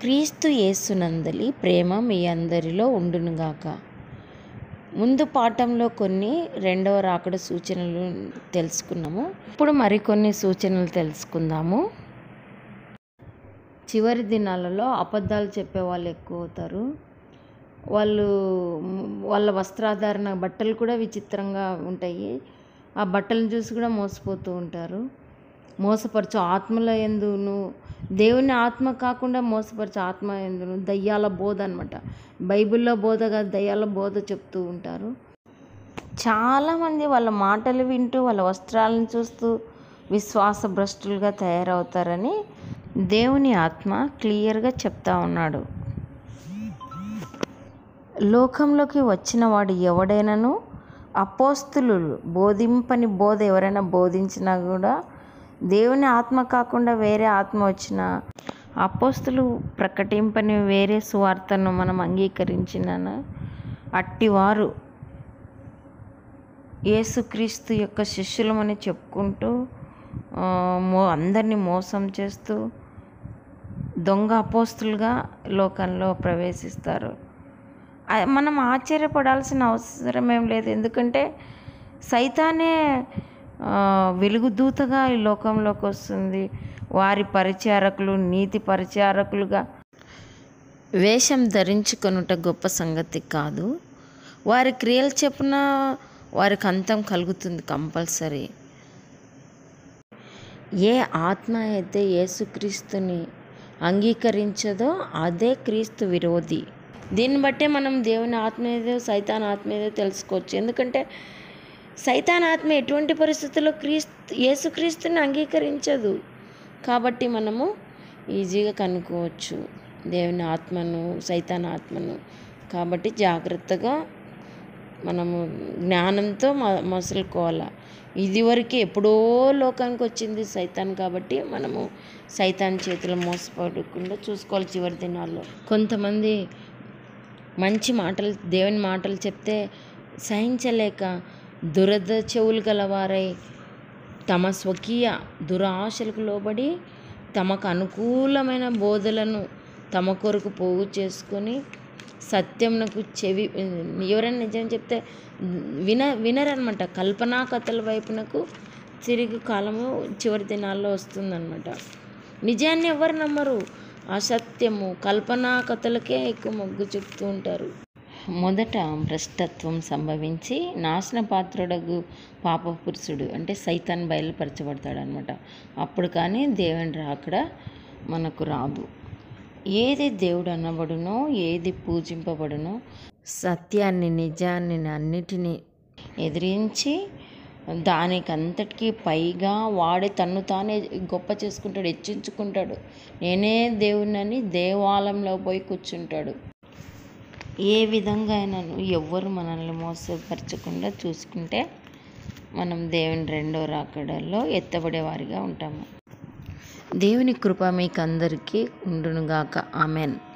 క్రీస్తు యేసునందలి ప్రేమ మీ అందరిలో ఉండునుగాక ముందు పాఠంలో కొన్ని రెండవ రాకడ సూచనలు తెలుసుకున్నాము ఇప్పుడు మరికొన్ని సూచనలు తెలుసుకుందాము చివరి దినాలలో అబద్ధాలు చెప్పే వాళ్ళు ఎక్కువ అవుతారు వాళ్ళు వాళ్ళ వస్త్రాధారణ బట్టలు కూడా విచిత్రంగా ఉంటాయి ఆ బట్టలను చూసి కూడా మోసపోతూ ఉంటారు మోసపరచు ఆత్మల ఎందును దేవుని ఆత్మ కాకుండా మోసపరచు ఆత్మ ఎందును దయ్యాల బోధ అనమాట బైబిల్లో బోధ కాదు దయ్యాల బోధ చెప్తూ ఉంటారు చాలామంది వాళ్ళ మాటలు వింటూ వాళ్ళ వస్త్రాలను చూస్తూ విశ్వాస భ్రష్టులుగా తయారవుతారని దేవుని ఆత్మ క్లియర్గా చెప్తా ఉన్నాడు లోకంలోకి వచ్చిన వాడు ఎవడైనాను అపోస్తులు బోధింపని బోధ ఎవరైనా బోధించినా కూడా దేవుని ఆత్మ కాకుండా వేరే ఆత్మ వచ్చిన అపోస్తులు ప్రకటింపని వేరే సువార్తను మనం అంగీకరించిన అట్టివారు యేసుక్రీస్తు యొక్క శిష్యులమని చెప్పుకుంటూ ఆ, మో అందరినీ మోసం చేస్తూ దొంగ అపోస్తులుగా లోకంలో ప్రవేశిస్తారు ఆ, మనం ఆశ్చర్యపడాల్సిన అవసరం ఏం లేదు ఎందుకంటే సైతానే ఆ, వెలుగుదూతగా ఈ లోకంలోకి వస్తుంది వారి పరిచారకులు నీతి పరిచారకులుగా వేషం ధరించుకొనుట గొప్ప సంగతి కాదు వారి క్రియలు చెప్పున వారికి అంతం కలుగుతుంది కంపల్సరీ ఏ ఆత్మ అయితే యేసుక్రీస్తుని అంగీకరించదో అదే క్రీస్తు విరోధి దీన్ని బట్టే మనం దేవుని ఆత్మ ఏదో సైతాన్ ఆత్మ ఏదో తెలుసుకోవచ్చు ఎందుకంటే సైతాన్ ఆత్మ ఎటువంటి పరిస్థితుల్లో క్రీస్తు యేసుక్రీస్తుని అంగీకరించదు కాబట్టి మనము ఈజీగా కనుక్కోవచ్చు దేవుని ఆత్మను సైతాన్ ఆత్మను కాబట్టి జాగ్రత్తగా మనము జ్ఞానంతో మ మసులుకోవాలి ఇదివరకే ఎప్పుడో లోకానికి వచ్చింది సైతాన్ కాబట్టి మనము సైతాన్ చేతిలో మోసపడకుండా చూసుకోవాలి చివరి దినాల్లో కొంతమంది మంచి మాటలు దేవుని మాటలు చెప్తే సహించలేక దురద చెవులు గలవారై తమ స్వకీయ దురాశలకు లోబడి తమకు అనుకూలమైన బోధలను తమ కొరకు పోగు చేసుకొని సత్యంనకు చెవి ఎవరైనా నిజం చెప్తే విన వినరనమాట కల్పనా కథల వైపునకు తిరిగి కాలము చివరి దినాల్లో వస్తుందన్నమాట నిజాన్ని ఎవరు నమ్మరు అసత్యము కల్పనా కథలకే ఎక్కువ మొగ్గు చూపుతూ ఉంటారు మొదట భ్రష్టత్వం సంభవించి నాశన పాత్రుడగు పాప పురుషుడు అంటే సైతాన్ బయలుపరచబడతాడు అనమాట అప్పుడు కానీ దేవుని రాకడ మనకు రాదు ఏది దేవుడు అనబడునో ఏది పూజింపబడునో సత్యాన్ని నిజాన్ని అన్నిటినీ ఎదిరించి దానికి అంతటికీ పైగా వాడే తన్ను తానే గొప్ప చేసుకుంటాడు హెచ్చించుకుంటాడు నేనే దేవుణ్ణని దేవాలయంలో పోయి కూర్చుంటాడు ఏ విధంగా అయినాను ఎవ్వరు మనల్ని మోసపరచకుండా చూసుకుంటే మనం దేవుని రెండో రాకడలో ఎత్తబడే వారిగా ఉంటాము దేవుని కృప మీకు అందరికీ ఉండునుగాక ఆమెన్